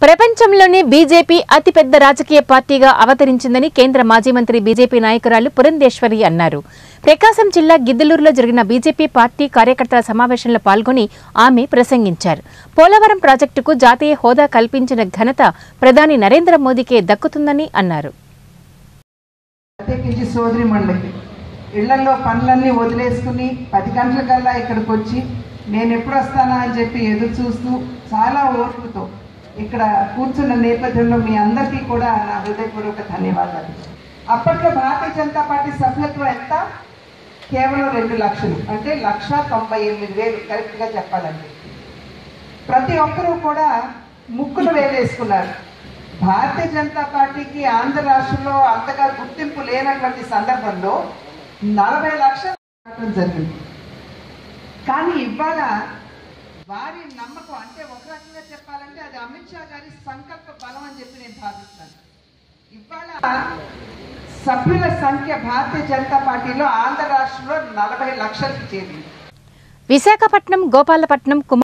ప్రపంచంలోనే బీజేపీ అతిపెద్ద రాజకీయ పార్టీగా అవతరించిందని కేంద్ర మాజీ మంత్రి బీజేపీ నాయకురాలు పురంధేశ్వరి అన్నారు ప్రకాశం జిల్లా గిద్దలూరులో జరిగిన బీజేపీ పార్టీ కార్యకర్తల సమావేశంలో పాల్గొని ఆమె ప్రసంగించారు పోలవరం ప్రాజెక్టుకు జాతీయ హోదా కల్పించిన ఘనత ప్రధాని నరేంద్ర మోదీకే దక్కుతుందని అన్నారు ప్రత్యేకించి సోదరి మండలికి ఇళ్లలో పనులన్నీ వదిలేసుకుని పది గంటలకల్లా ఇక్కడికి వచ్చి నేను ఎప్పుడు వస్తానా అని చెప్పి ఎదురు చూస్తూ చాలా ఓర్పుతో ఇక్కడ కూర్చున్న నేపథ్యంలో మీ అందరికీ కూడా నా హృదయపూర్వక ధన్యవాదాలు అప్పట్లో భారతీయ జనతా పార్టీ సభ్యత్వం ఎంత కేవలం రెండు లక్షలు అంటే లక్ష తొంభై ఎనిమిది వేలు కరెక్ట్గా చెప్పాలంటే ప్రతి ఒక్కరూ కూడా ముక్కులు వేలేసుకున్నారు భారతీయ జనతా పార్టీకి ఆంధ్ర రాష్ట్రంలో అంతగా గుర్తింపు లేనటువంటి సందర్భంలో నలభై లక్షలు రావడం జరిగింది కానీ ఇవాళ వారి నమ్మకం అంటే ఒక రకంగా చెప్పాలంటే అది అమిత్ షా గారి సంకల్ప బలం అని చెప్పి నేను భావిస్తాను ఇవాళ సభ్యుల సంఖ్య భారతీయ జనతా పార్టీలో ఆంధ్ర రాష్ట్రంలో నలభై లక్షలకి చేరింది విశాఖపట్నం గోపాలపట్నం కుమ